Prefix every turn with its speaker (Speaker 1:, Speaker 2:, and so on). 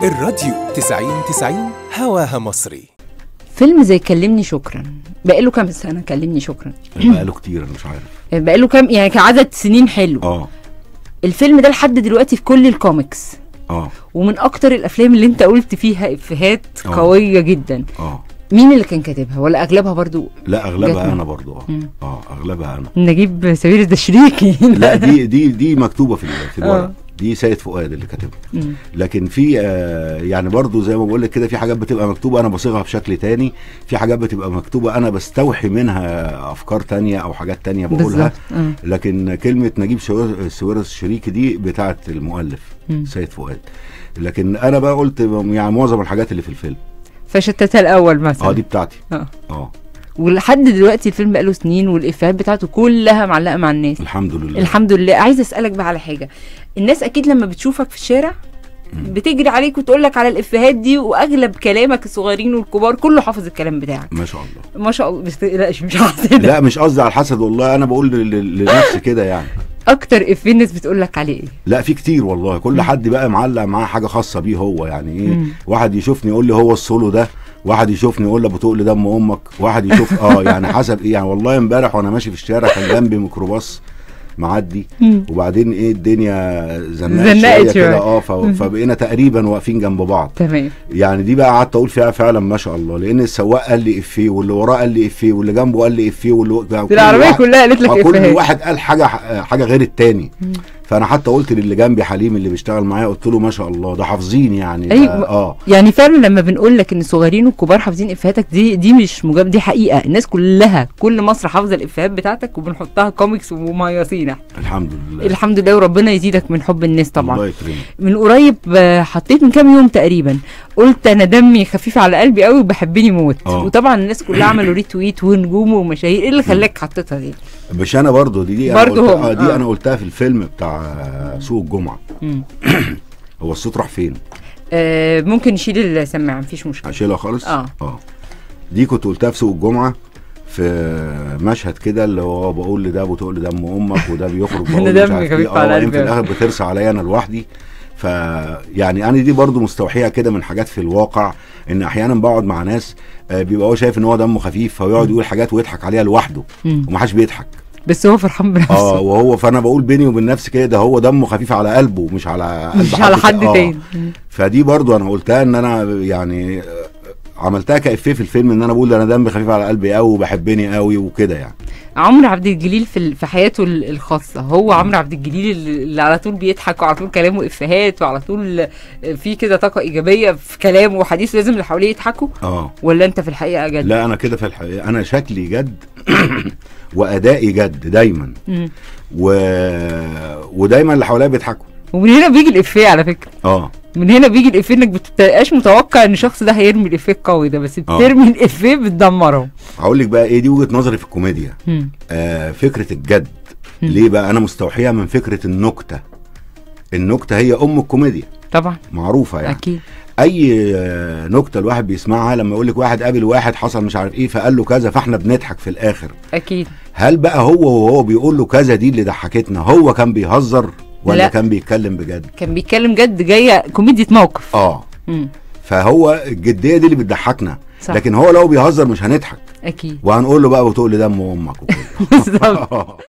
Speaker 1: الراديو 90 90 هواها مصري
Speaker 2: فيلم زي كلمني شكرا بقاله كام سنه كلمني شكرا
Speaker 3: بقاله كتير انا مش عارف
Speaker 2: بقاله كام يعني كعدد سنين حلو
Speaker 3: اه
Speaker 2: الفيلم ده لحد دلوقتي في كل الكوميكس
Speaker 3: اه
Speaker 2: ومن اكتر الافلام اللي انت قلت فيها افيهات
Speaker 3: آه.
Speaker 2: قويه جدا
Speaker 3: اه
Speaker 2: مين اللي كان كاتبها ولا اغلبها برضو
Speaker 3: لا اغلبها
Speaker 2: جاتنا.
Speaker 3: انا برضو اه
Speaker 2: مم.
Speaker 3: اه اغلبها انا
Speaker 2: نجيب سمير ده شريكي
Speaker 3: لا دي دي دي مكتوبه في ال- في
Speaker 2: آه.
Speaker 3: الورق دي سيد فؤاد اللي كاتبها
Speaker 2: مم.
Speaker 3: لكن في آه يعني برضو زي ما بقول لك كده في حاجات بتبقى مكتوبه انا بصيغها بشكل تاني في حاجات بتبقى مكتوبه انا بستوحي منها افكار تانية او حاجات تانية بقولها
Speaker 2: بالظبط آه.
Speaker 3: لكن كلمه نجيب سوير- سويرس الشريكي دي بتاعه المؤلف
Speaker 2: مم.
Speaker 3: سيد فؤاد لكن انا بقى قلت يعني معظم الحاجات اللي في الفيلم
Speaker 2: فشتتها الاول مثلا
Speaker 3: اه دي بتاعتي
Speaker 2: اه
Speaker 3: اه
Speaker 2: ولحد دلوقتي الفيلم بقاله سنين والافيهات بتاعته كلها معلقه مع الناس
Speaker 3: الحمد لله
Speaker 2: الحمد لله عايزه اسالك بقى على حاجه الناس اكيد لما بتشوفك في الشارع بتجري عليك وتقول لك على الافيهات دي واغلب كلامك الصغيرين والكبار كله حافظ الكلام بتاعك
Speaker 3: ما شاء الله
Speaker 2: ما شاء الله بس تقلقش مش حاسده
Speaker 3: لا مش قصدي على الحسد والله انا بقول ل- ل- لنفسي كده يعني
Speaker 2: اكتر افيه الناس بتقول لك عليه ايه
Speaker 3: لا في كتير والله كل حد بقى معلق معاه حاجه خاصه بيه هو يعني ايه
Speaker 2: مم.
Speaker 3: واحد يشوفني يقول لي هو السولو ده واحد يشوفني يقول لي ابو تقل دم امك واحد يشوف اه يعني حسب ايه يعني والله امبارح وانا ماشي في الشارع كان جنبي ميكروباص معدي
Speaker 2: مم.
Speaker 3: وبعدين ايه الدنيا زنقت
Speaker 2: زنقت
Speaker 3: شويه
Speaker 2: شوية.
Speaker 3: كده اه ف- فبقينا تقريبا واقفين جنب بعض
Speaker 2: تمام
Speaker 3: يعني دي بقى قعدت اقول فيها فعلا ما شاء الله لان السواق قال لي افيه واللي وراه قال لي افيه واللي جنبه قال لي افيه واللي يعني كل
Speaker 2: العربيه
Speaker 3: واحد-
Speaker 2: كلها قالت لك
Speaker 3: آه، كل
Speaker 2: افيهات
Speaker 3: واحد قال حاجه حاجه غير التاني فانا حتى قلت للي جنبي حليم اللي بيشتغل معايا قلت له ما شاء الله ده حافظين يعني
Speaker 2: أيوة.
Speaker 3: ده- اه
Speaker 2: يعني فعلا لما بنقول لك ان الصغيرين والكبار حافظين افيهاتك دي دي مش مجرد دي حقيقه الناس كلها كل مصر حافظه الافيهات بتاعتك وبنحطها كوميكس ومهيصين إحنا.
Speaker 3: الحمد لله
Speaker 2: الحمد لله وربنا يزيدك من حب الناس طبعا
Speaker 3: الله يكرمك
Speaker 2: من قريب آه، حطيت من كام يوم تقريبا قلت انا دمي خفيف على قلبي قوي وبحبني موت
Speaker 3: آه.
Speaker 2: وطبعا الناس كلها عملوا ريتويت ونجوم ومشاهير ايه اللي خلاك حطيتها دي
Speaker 3: مش انا برضو دي دي انا
Speaker 2: برضو
Speaker 3: قلتها
Speaker 2: هم،
Speaker 3: آه دي
Speaker 2: آه.
Speaker 3: انا قلتها في الفيلم بتاع آه، سوق الجمعه
Speaker 2: مم.
Speaker 3: هو الصوت راح فين
Speaker 2: آه ممكن نشيل السماعه مفيش مشكله
Speaker 3: اشيلها خالص
Speaker 2: آه.
Speaker 3: اه دي كنت قلتها في سوق الجمعه في مشهد كده اللي هو بقول لده ابو تقول دم امك وده بيخرج
Speaker 2: أنا
Speaker 3: بقول مش
Speaker 2: دمي
Speaker 3: عارف
Speaker 2: خفيف
Speaker 3: إيه.
Speaker 2: على
Speaker 3: اه وبعدين
Speaker 2: قلبي
Speaker 3: في الاخر بترسى عليا انا لوحدي ف يعني انا دي برضو مستوحيه كده من حاجات في الواقع ان احيانا بقعد مع ناس آه، بيبقى هو شايف ان هو دمه خفيف فيقعد يقول حاجات ويضحك عليها لوحده
Speaker 2: مم.
Speaker 3: ومحدش بيضحك
Speaker 2: بس هو فرحان بنفسه
Speaker 3: اه وهو فانا بقول بيني وبين نفسي كده ده هو دمه خفيف على قلبه مش على قلب
Speaker 2: مش على حد
Speaker 3: آه.
Speaker 2: تاني مم.
Speaker 3: فدي برضو انا قلتها ان انا يعني آه، عملتها كافيه في الفيلم ان انا بقول انا دمي خفيف على قلبي قوي وبحبني قوي وكده يعني
Speaker 2: عمرو عبد الجليل في ال- في حياته ال- الخاصه هو عمرو عبد الجليل اللي اللي على طول بيضحك وعلى طول كلامه افيهات وعلى طول في كده طاقه ايجابيه في كلامه وحديثه لازم اللي حواليه يضحكوا
Speaker 3: اه
Speaker 2: ولا انت في الحقيقه جد
Speaker 3: لا انا كده في الحقيقه انا شكلي جد وادائي جد دايما
Speaker 2: مم.
Speaker 3: و... ودايما اللي حواليا بيضحكوا
Speaker 2: ومن هنا بيجي الافيه على فكره
Speaker 3: اه
Speaker 2: من هنا بيجي الافيه انك بتبقاش متوقع ان الشخص ده هيرمي الافيه القوي ده بس بترمي الافيه بتدمره
Speaker 3: هقول لك بقى ايه دي وجهه نظري في الكوميديا
Speaker 2: مم.
Speaker 3: آه فكره الجد
Speaker 2: مم.
Speaker 3: ليه بقى انا مستوحيها من فكره النكته النكته هي ام الكوميديا
Speaker 2: طبعا
Speaker 3: معروفه يعني
Speaker 2: اكيد
Speaker 3: اي آه، نكته الواحد بيسمعها لما يقول لك واحد قابل واحد حصل مش عارف ايه فقال له كذا فاحنا بنضحك في الاخر
Speaker 2: اكيد
Speaker 3: هل بقى هو وهو بيقول له كذا دي اللي ضحكتنا هو كان بيهزر ولا
Speaker 2: لا.
Speaker 3: كان بيتكلم بجد
Speaker 2: كان بيتكلم جد جايه كوميديا موقف
Speaker 3: اه
Speaker 2: مم.
Speaker 3: فهو الجديه دي اللي بتضحكنا
Speaker 2: صح.
Speaker 3: لكن هو لو بيهزر مش هنضحك
Speaker 2: اكيد
Speaker 3: وهنقول له بقى وتقول لي دم امك وكده
Speaker 2: بالظبط